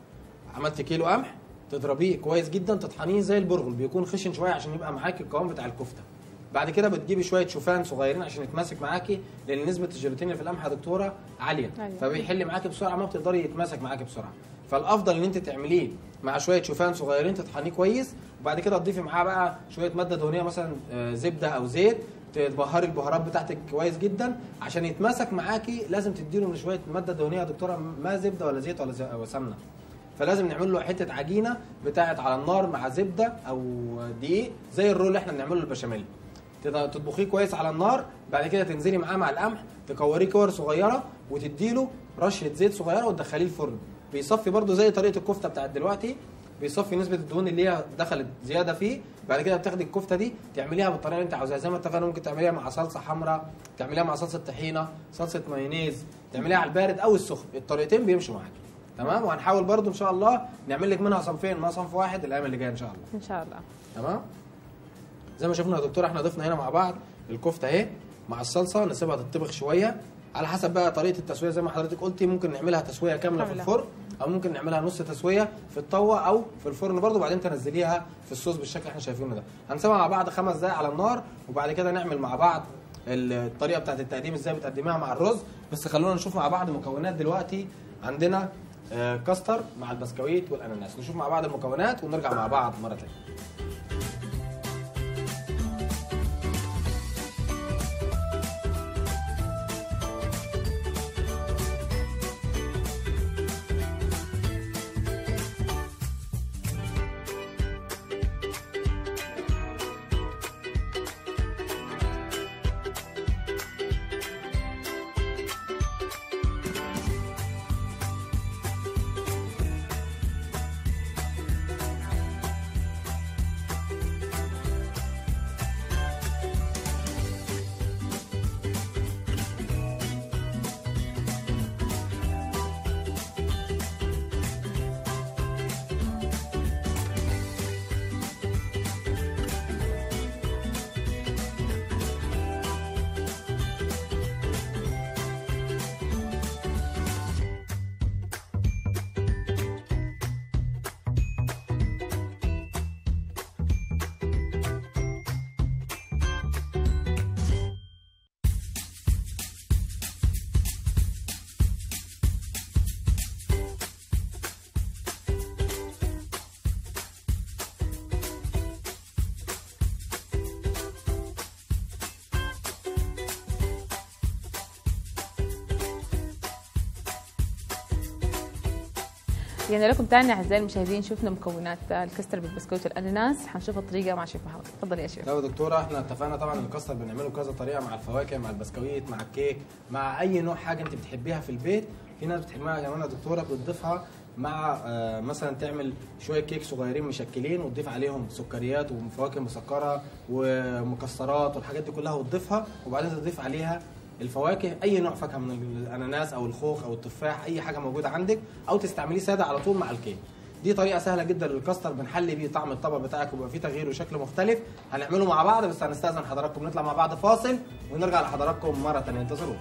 عملت كيلو قمح تضربيه كويس جدا تطحنيه زي البرغل بيكون خشن شويه عشان يبقى معاكي القوام بتاع الكفته بعد كده بتجيبي شويه شوفان صغيرين عشان يتماسك معاكي لان نسبه الجيلاتين اللي في القمح يا دكتوره عاليه أيوة. فبيحل معاكي بسرعه ما بتقدري يتماسك معاكي بسرعه فالافضل ان انت تعمليه مع شويه شوفان صغيرين تطحنيه كويس وبعد كده تضيفي معاه بقى شويه ماده دهنيه مثلا آه، زبده او زيت تبهري البهارات بتاعتك كويس جدا عشان يتماسك معاكي لازم تديله من شويه ماده دهنيه يا دكتوره ما زبده ولا زيت ولا زي- أو سمنه فلازم نعمل له حته عجينه بتاعت على النار مع زبده او دقيق زي الرول اللي احنا بنعمله البشاميل تت- تطبخيه كويس على النار بعد كده تنزلي معاه مع القمح تكوريه كور صغيره وتديله رشه زيت صغيره وتدخليه الفرن بيصفي برده زي طريقه الكفته بتاعت دلوقتي بيصفي نسبه الدهون اللي هي دخلت زياده فيه بعد كده بتاخدي الكفته دي تعمليها بالطريقه اللي انت عاوزاها زي ما اتفقنا ممكن تعمليها مع صلصه حمراء تعمليها مع صلصه طحينه صلصه مايونيز تعمليها على البارد او السخن الطريقتين بيمشوا معاكي تمام وهنحاول برده ان شاء الله نعمل لك منها صنفين ما صنف واحد الايام اللي جايه ان شاء الله ان شاء الله تمام زي ما شفنا يا دكتور احنا ضفنا هنا مع بعض الكفته اهي مع الصلصه نسيبها تطبخ شويه على حسب بقى طريقه التسويه زي ما حضرتك قلتي ممكن نعملها تسويه كامله في كاملة. الفرن او ممكن نعملها نص تسويه في الطاوه او في الفرن برضه وبعدين تنزليها في الصوص بالشكل اللي احنا شايفينه ده هنسيبها مع بعض خمس دقائق على النار وبعد كده نعمل مع بعض الطريقه بتاعت التقديم ازاي بتقدميها مع الرز بس خلونا نشوف مع بعض المكونات دلوقتي عندنا آه، كاستر مع البسكويت والاناناس نشوف مع بعض المكونات ونرجع مع بعض مره ثانيه رجعنا لكم تاني اعزائي المشاهدين شفنا مكونات الكستر بالبسكوت والاناناس حنشوف الطريقه مع شيف محمد تفضل يا شيف لا يا دكتوره احنا اتفقنا طبعا الكاستر بنعمله كذا طريقه مع الفواكه مع البسكويت مع الكيك مع اي نوع حاجه انت بتحبيها في البيت في ناس بتحبها كمان يا دكتوره بتضيفها مع آه، مثلا تعمل شويه كيك صغيرين مشكلين وتضيف عليهم سكريات وفواكه مسكره ومكسرات والحاجات دي كلها وتضيفها وبعدين تضيف عليها الفواكه اي نوع فاكهه من الاناناس او الخوخ او التفاح اي حاجه موجوده عندك او تستعمليه ساده على طول مع الكيك دي طريقه سهله جدا للكاستر بنحلي بيه طعم الطبق بتاعك ويبقى فيه تغيير وشكل مختلف هنعمله مع بعض بس هنستاذن حضراتكم نطلع مع بعض فاصل ونرجع لحضراتكم مره ثانيه انتظرونا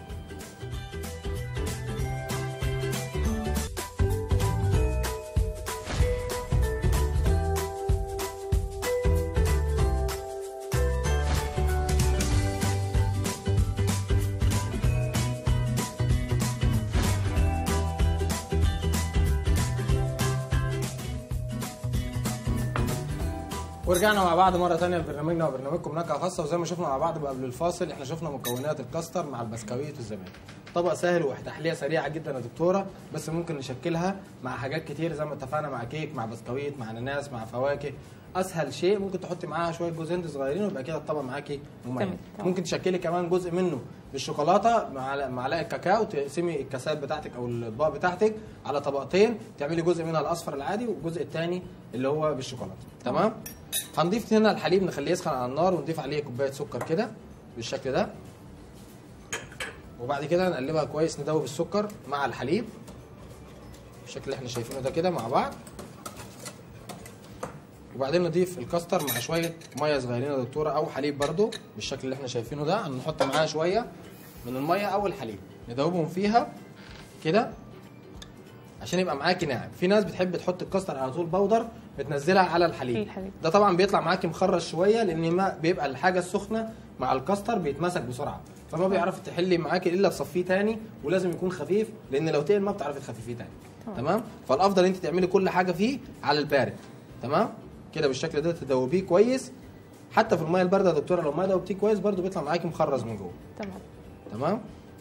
ورجعنا مع بعض مره ثانيه في برنامجنا وبرنامجكم نكهه خاصه وزي ما شفنا مع بعض قبل الفاصل احنا شفنا مكونات الكاستر مع البسكويت والزبادي طبق سهل وتحليه سريعه جدا يا دكتوره بس ممكن نشكلها مع حاجات كتير زي ما اتفقنا مع كيك مع بسكويت مع اناناس مع فواكه اسهل شيء ممكن تحطي معاها شويه جوز هند صغيرين ويبقى كده الطبق معاكي مميز تمام، تمام. ممكن تشكلي كمان جزء منه بالشوكولاته مع معلقه كاكاو تقسمي الكاسات بتاعتك او الاطباق بتاعتك على طبقتين تعملي جزء منها الاصفر العادي والجزء الثاني اللي هو بالشوكولاته تمام هنضيف هنا الحليب نخليه يسخن على النار ونضيف عليه كوبايه سكر كده بالشكل ده وبعد كده نقلبها كويس ندوب السكر مع الحليب بالشكل اللي احنا شايفينه ده كده مع بعض وبعدين نضيف الكاستر مع شويه ميه صغيرين يا دكتوره او حليب برده بالشكل اللي احنا شايفينه ده هنحط معاها شويه من الميه او الحليب ندوبهم فيها كده عشان يبقى معاكي ناعم في ناس بتحب تحط الكاستر على طول بودر بتنزلها على الحليب الحليب. ده طبعا بيطلع معاكي مخرش شويه لان ما بيبقى الحاجه السخنه مع الكاستر بيتمسك بسرعه فما بيعرف تحلي معاكي الا تصفيه تاني ولازم يكون خفيف لان لو تقل ما بتعرفي تخففيه تاني تمام. تمام فالافضل انت تعملي كل حاجه فيه على البارد تمام كده بالشكل ده تدوبيه كويس حتى في الميه البارده يا دكتوره لو ما دوبتيه كويس برده بيطلع معاكي مخرز من جوه تمام تمام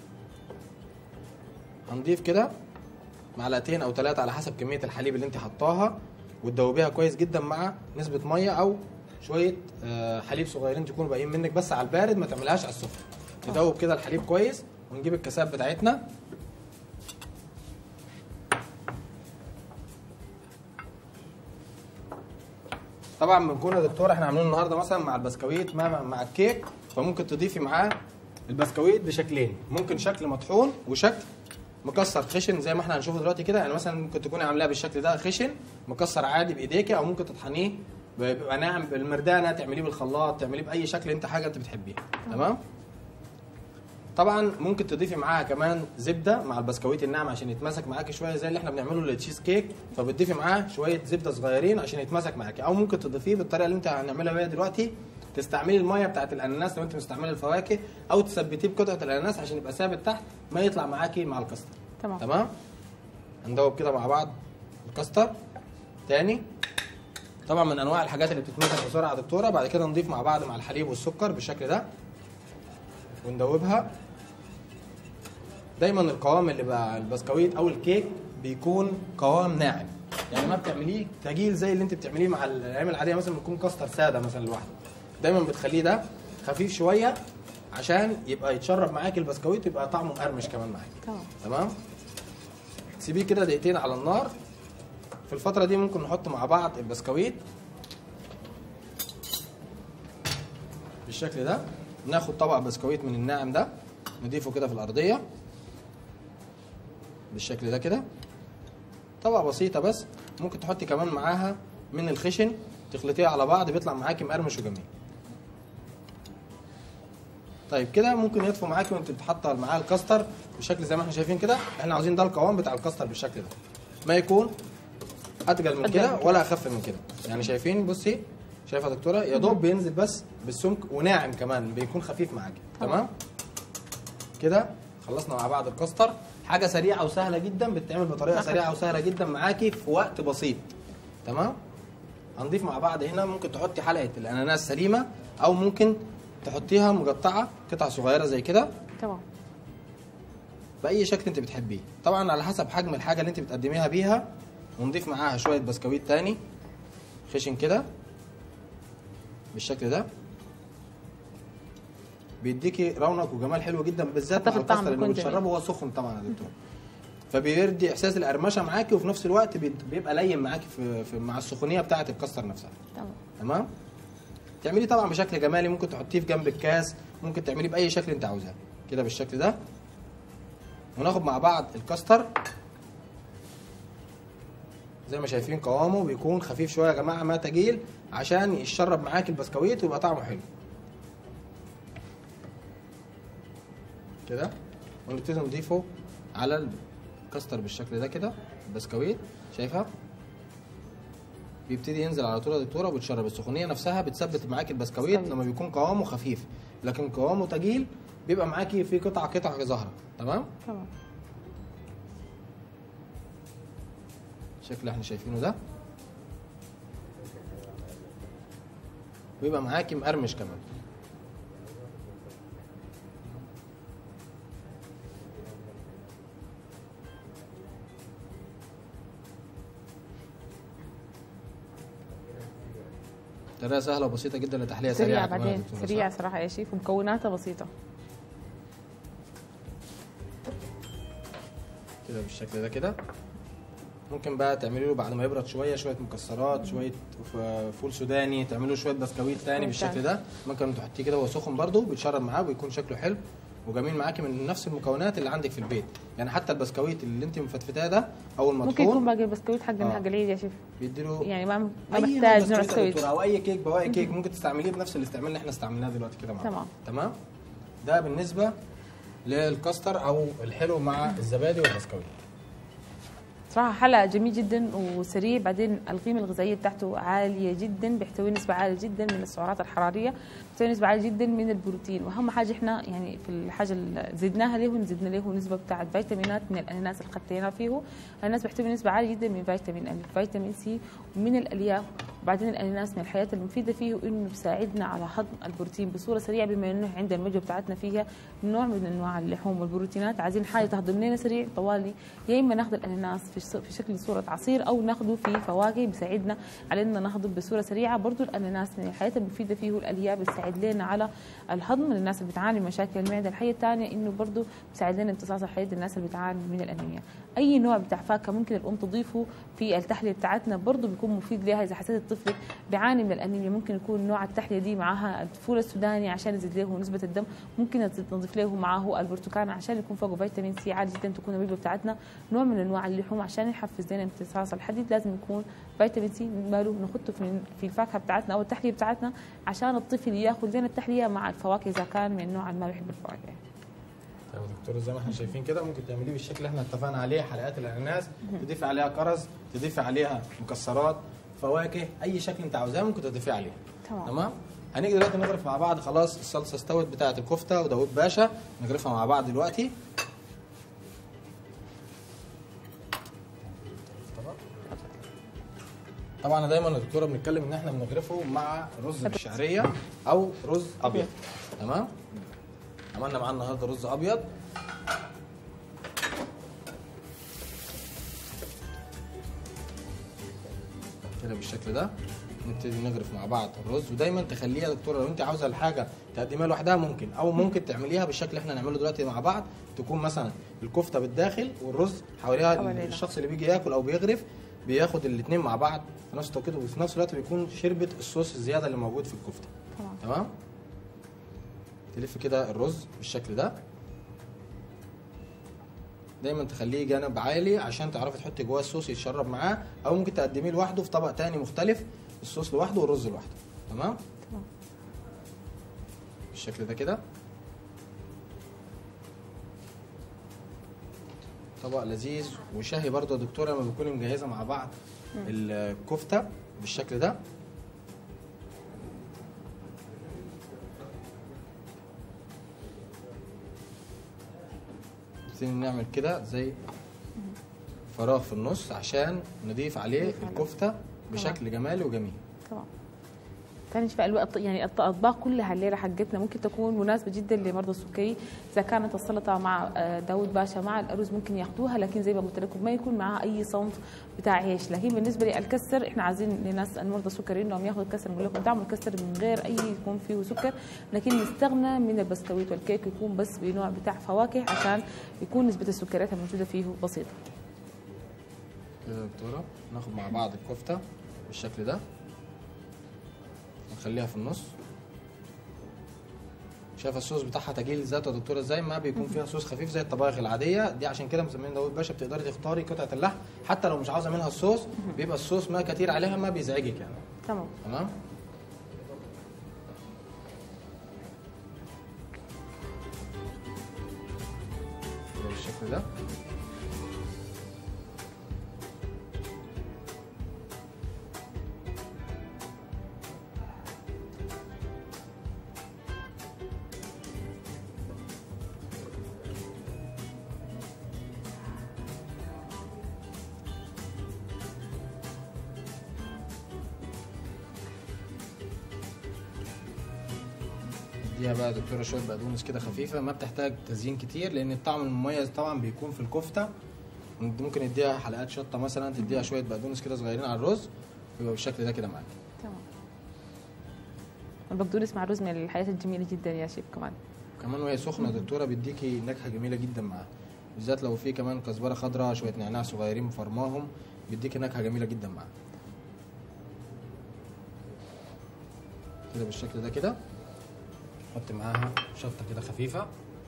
هنضيف كده معلقتين او ثلاثه على حسب كميه الحليب اللي انت حطاها وتدوبيها كويس جدا مع نسبه ميه او شويه آه، حليب صغيرين تكونوا باقيين منك بس على البارد ما تعملهاش على السخن ندوب كده الحليب كويس ونجيب الكاسات بتاعتنا طبعا بنكون يا دكتور احنا عاملين النهارده مثلا مع البسكويت مع مع الكيك فممكن تضيفي معاه البسكويت بشكلين ممكن شكل مطحون وشكل مكسر خشن زي ما احنا هنشوفه دلوقتي كده يعني مثلا ممكن تكوني عاملاه بالشكل ده خشن مكسر عادي بايديكي او ممكن تطحنيه بيبقى ناعم بالمردانه تعمليه بالخلاط تعمليه باي شكل انت حاجه انت بتحبيها تمام طبعا ممكن تضيفي معاها كمان زبده مع البسكويت الناعم عشان يتماسك معاكي شويه زي اللي احنا بنعمله للتشيز كيك فبتضيفي معاه شويه زبده صغيرين عشان يتماسك معاكي او ممكن تضيفيه بالطريقه اللي انت هنعملها بيها دلوقتي تستعملي الميه بتاعت الاناناس لو انت مستعمله الفواكه او تثبتيه بقطعه الاناناس عشان يبقى ثابت تحت ما يطلع معاكي مع الكاستر تمام تمام هندوب كده مع بعض الكاستر تاني طبعا من انواع الحاجات اللي بتتمسك بسرعه يا دكتوره بعد كده نضيف مع بعض مع الحليب والسكر بالشكل ده وندوبها دايما القوام اللي بقى البسكويت او الكيك بيكون قوام ناعم يعني ما بتعمليه تجيل زي اللي انت بتعمليه مع الايام العاديه مثلا بيكون كاستر ساده مثلا لوحده دايما بتخليه ده خفيف شويه عشان يبقى يتشرب معاك البسكويت يبقى طعمه مقرمش كمان معاك تمام تمام سيبيه كده دقيقتين على النار في الفترة دي ممكن نحط مع بعض البسكويت بالشكل ده ناخد طبق بسكويت من الناعم ده نضيفه كده في الأرضية بالشكل ده كده طبقة بسيطة بس ممكن تحطي كمان معاها من الخشن تخلطيها على بعض بيطلع معاكي مقرمش وجميل طيب كده ممكن يطفو معاكي وانت بتحط معاه الكاستر بالشكل زي ما احنا شايفين كده احنا عاوزين ده القوام بتاع الكاستر بالشكل ده ما يكون اتقل من أتقل كده من كده. ولا اخف من كده يعني شايفين بصي شايفه يا دكتوره يا دوب بينزل بس بالسمك وناعم كمان بيكون خفيف معاكي تمام كده خلصنا مع بعض الكاستر حاجه سريعه وسهله جدا بتتعمل بطريقه ناخد. سريعه وسهله جدا معاكي في وقت بسيط تمام هنضيف مع بعض هنا ممكن تحطي حلقه الاناناس سليمه او ممكن تحطيها مقطعه قطع صغيره زي كده تمام باي شكل انت بتحبيه طبعا على حسب حجم الحاجه اللي انت بتقدميها بيها ونضيف معاها شويه بسكويت تاني خشن كده بالشكل ده بيديكي رونق وجمال حلو جدا بالذات حتى مع في الطعم الكاستر اللي بيكون جميل. بتشربه هو سخن طبعا يا دكتور فبيدي احساس القرمشه معاكي وفي نفس الوقت بي- بيبقى لين معاكي في, في مع السخونيه بتاعه الكاستر نفسها تمام تمام تعمليه طبعا بشكل جمالي ممكن تحطيه في جنب الكاس ممكن تعمليه باي شكل انت عاوزاه كده بالشكل ده وناخد مع بعض الكاستر زي ما شايفين قوامه بيكون خفيف شويه يا جماعه ما تجيل عشان يشرب معاك البسكويت ويبقى طعمه حلو كده ونبتدي نضيفه على الكاستر بالشكل ده كده البسكويت شايفها بيبتدي ينزل على طول يا دكتوره وبتشرب السخونيه نفسها بتثبت معاك البسكويت بسكويت. لما بيكون قوامه خفيف لكن قوامه تجيل بيبقى معاكي في قطعه قطعه ظاهره تمام تمام الشكل اللي احنا شايفينه ده ويبقى معاكي مقرمش كمان طريقة سهلة وبسيطة جدا لتحلية سريعة سريعة كمان يا بعدين دكتورة، سريعة صح؟ صراحة يا شيف ومكوناتها بسيطة كده بالشكل ده كده ممكن بقى تعملي له بعد ما يبرد شويه شويه مكسرات شويه ف- فول سوداني تعملوا شويه بسكويت تاني ممتاز. بالشكل ده ممكن تحطيه كده وهو سخن برده بيتشرب معاه ويكون شكله حلو وجميل معاكي من نفس المكونات اللي عندك في البيت يعني حتى البسكويت اللي انت مفتفتاه ده او ممكن يكون المطحون باقي البسكويت حقنا آه. حق العيد يا شيف بيديله يعني ما ما أي نوع محتاج نوع بسكويت يا بسكويت دكتورة، او اي كيك بواقي كيك ممكن تستعمليه بنفس الاستعمال اللي احنا استعملناه دلوقتي كده معاك تمام. تمام ده بالنسبه للكاستر او الحلو مع الزبادي والبسكويت صراحة حلقة جميل جدا وسريع بعدين القيمة الغذائية بتاعته عالية جدا بيحتوي نسبة عالية جدا من السعرات الحرارية بيحتوي نسبة عالية جدا من البروتين وأهم حاجة احنا يعني في الحاجة اللي زدناها له زدنا له نسبة بتاعت فيتامينات من الأناناس اللي خدتينها فيه الأناناس بيحتوي نسبة عالية جدا من فيتامين ال فيتامين سي ومن الألياف وبعدين الأناناس من الحياة المفيدة فيه إنه بيساعدنا على هضم البروتين بصورة سريعة بما إنه عند الوجبة بتاعتنا فيها نوع من أنواع اللحوم والبروتينات عايزين حاجة تهضم لنا سريع طوالي يا إما ناخذ الأناناس في الس- في شكل صورة عصير أو ناخذه في فواكه بيساعدنا على إننا نهضم بصورة سريعة برضو الأناناس من الحياة المفيدة فيه الألياف بتساعد لنا على الهضم للناس اللي بتعاني من مشاكل المعدة الحاجة الثانية إنه برضو بيساعد لنا امتصاص الحديد للناس اللي بتعاني من الأنيميا أي نوع بتاع فاكهة ممكن الأم تضيفه في التحلية بتاعتنا برضو بيكون مفيد لها إذا حسيت الطفل بيعاني من الأنيميا ممكن يكون نوع التحلية دي معاها الفول السوداني عشان يزيد له نسبة الدم ممكن نضيف له معاه البرتقال عشان يكون فوقه فيتامين سي عالي جدا تكون الوجبة بتاعتنا نوع من أنواع اللحوم عشان يحفز لنا امتصاص الحديد لازم يكون فيتامين سي ماله نحطه في في الفاكهة بتاعتنا أو التحلية بتاعتنا عشان الطفل ياخذ لنا التحلية مع الفواكه إذا كان من النوع اللي ما بيحب الفواكه طيب يا دكتور زي ما احنا شايفين كده ممكن تعمليه بالشكل اللي احنا اتفقنا عليه حلقات الاناناس تضيفي عليها كرز تضيفي عليها مكسرات فواكه اي شكل انت عاوزاه ممكن تضيفيه عليها تمام. تمام هنيجي دلوقتي نغرف مع بعض خلاص الصلصه استوت بتاعه الكفته وداوود باشا نغرفها مع بعض دلوقتي طبعا أنا دايما يا دكتوره بنتكلم ان احنا بنغرفه مع رز بالشعريه او رز ابيض تمام عملنا معاه النهارده رز ابيض كده بالشكل ده نبتدي نغرف مع بعض الرز ودايما تخليها يا دكتوره لو انت عاوزه الحاجه تقدميها لوحدها ممكن او ممكن تعمليها بالشكل اللي احنا هنعمله دلوقتي مع بعض تكون مثلا الكفته بالداخل والرز حواليها حوالينا. الشخص اللي بيجي ياكل او بيغرف بياخد الاثنين مع بعض في نفس التوقيت وفي نفس الوقت بيكون شربت الصوص الزياده اللي موجود في الكفته تمام تمام تلف كده الرز بالشكل ده دايما تخليه جانب عالي عشان تعرفي تحطي جواه الصوص يتشرب معاه او ممكن تقدميه لوحده في طبق تاني مختلف الصوص لوحده والرز لوحده تمام تمام بالشكل ده كده طبق لذيذ وشهي برضه يا دكتوره لما بتكوني مجهزه مع بعض الكفته بالشكل ده نبتدي نعمل كده زي فراغ في النص عشان نضيف عليه نضيف عليه. الكفته بشكل جمالي وجميل تمام ثاني شيء الوقت يعني الاطباق كلها الليله حقتنا ممكن تكون مناسبه جدا لمرضى السكري اذا كانت السلطه مع آه، داود باشا مع الارز ممكن ياخذوها لكن زي ما قلت لكم ما يكون معها اي صنف بتاع عيش لكن بالنسبه للكسر احنا عايزين لناس المرضى السكري انهم ياخذوا الكسر نقول لكم تعملوا الكسر من غير اي يكون فيه سكر لكن نستغنى من البسكويت والكيك يكون بس بنوع بتاع فواكه عشان يكون نسبه السكريات الموجوده فيه بسيطه كده يا دكتوره ناخد مع بعض الكفته بالشكل ده ونخليها في النص شايف الصوص بتاعها تجيل ذاته يا دكتوره ازاي ما بيكون فيها صوص خفيف زي الطبايخ العاديه دي عشان كده مسمين داوود باشا بتقدري تختاري قطعه اللحم حتى لو مش عاوزه منها الصوص بيبقى الصوص ما كتير عليها ما بيزعجك يعني تمام تمام كده بالشكل ده اديها بقى يا دكتوره شويه بقدونس كده خفيفه ما بتحتاج تزيين كتير لان الطعم المميز طبعا بيكون في الكفته ممكن اديها حلقات شطه مثلا تديها شويه بقدونس كده صغيرين على الرز ويبقى بالشكل ده كده معاك تمام البقدونس مع الرز من الحاجات الجميله جدا يا شيف كمان كمان وهي سخنه يا دكتوره بيديكي نكهه جميله جدا معاها بالذات لو في كمان كزبره خضراء شويه نعناع صغيرين مفرماهم بيديكي نكهه جميله جدا معاها كده بالشكل ده كده حط معاها شطه كده خفيفه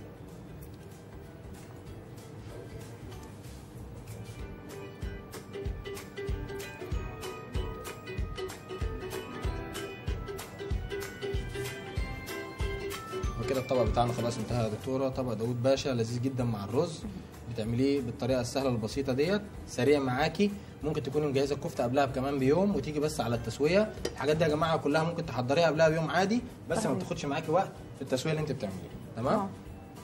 وكده الطبق بتاعنا خلاص انتهى يا دكتوره طبق داوود باشا لذيذ جدا مع الرز بتعمليه بالطريقه السهله البسيطه ديت سريع معاكي ممكن تكوني مجهزه الكفته قبلها بكمان بيوم وتيجي بس على التسويه الحاجات دي يا جماعه كلها ممكن تحضريها قبلها بيوم عادي بس ما صحيح. بتاخدش معاكي وقت في التسويه اللي انت بتعمليها تمام آه.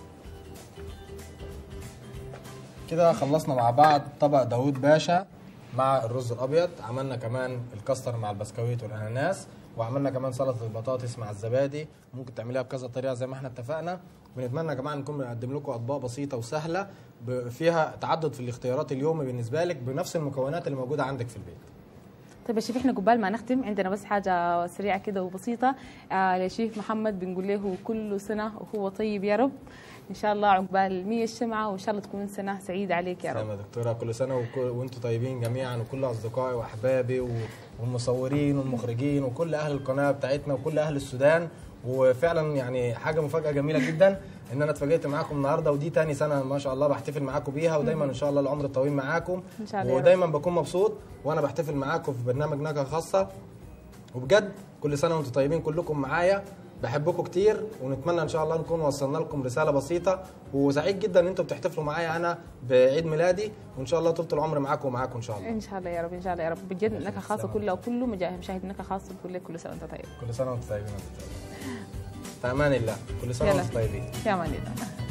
كده خلصنا مع بعض طبق داوود باشا مع الرز الابيض عملنا كمان الكاستر مع البسكويت والاناناس وعملنا كمان سلطه البطاطس مع الزبادي ممكن تعمليها بكذا طريقه زي ما احنا اتفقنا بنتمنى يا جماعه نكون بنقدم لكم اطباق بسيطه وسهله ب- فيها تعدد في الاختيارات اليومي بالنسبه لك بنفس المكونات اللي موجوده عندك في البيت طيب يا شيف احنا قبال ما نختم عندنا بس حاجه سريعه كده وبسيطه آه لشيف محمد بنقول له كل سنه وهو طيب يا رب ان شاء الله عقبال 100 الشمعه وان شاء الله تكون سنه سعيده عليك يا سلام رب يا دكتوره كل سنه وكل وانتم طيبين جميعا وكل اصدقائي واحبابي و- والمصورين والمخرجين وكل اهل القناه بتاعتنا وكل اهل السودان وفعلا يعني حاجه مفاجاه جميله جدا ان انا اتفاجئت معاكم النهارده ودي تاني سنه ما شاء الله بحتفل معاكم بيها ودايما ان شاء الله العمر الطويل معاكم إن شاء الله يا رب. ودايما بكون مبسوط وانا بحتفل معاكم في برنامج نكهه خاصه وبجد كل سنه وانتم طيبين كلكم معايا بحبكم كتير ونتمنى ان شاء الله نكون وصلنا لكم رساله بسيطه وسعيد جدا ان انتم بتحتفلوا معايا انا بعيد ميلادي وان شاء الله طول العمر معاكم ومعاكم ان شاء الله ان شاء الله يا رب ان شاء الله يا رب بجد نكهه خاصه كلها وكله مجا- مشاهد نكهه خاصه بقول لك كل سنه وانت طيب كل سنه وانتم طيبين يا دكتور. في امان الله كل سنه يلا. وانتم طيبين في امان الله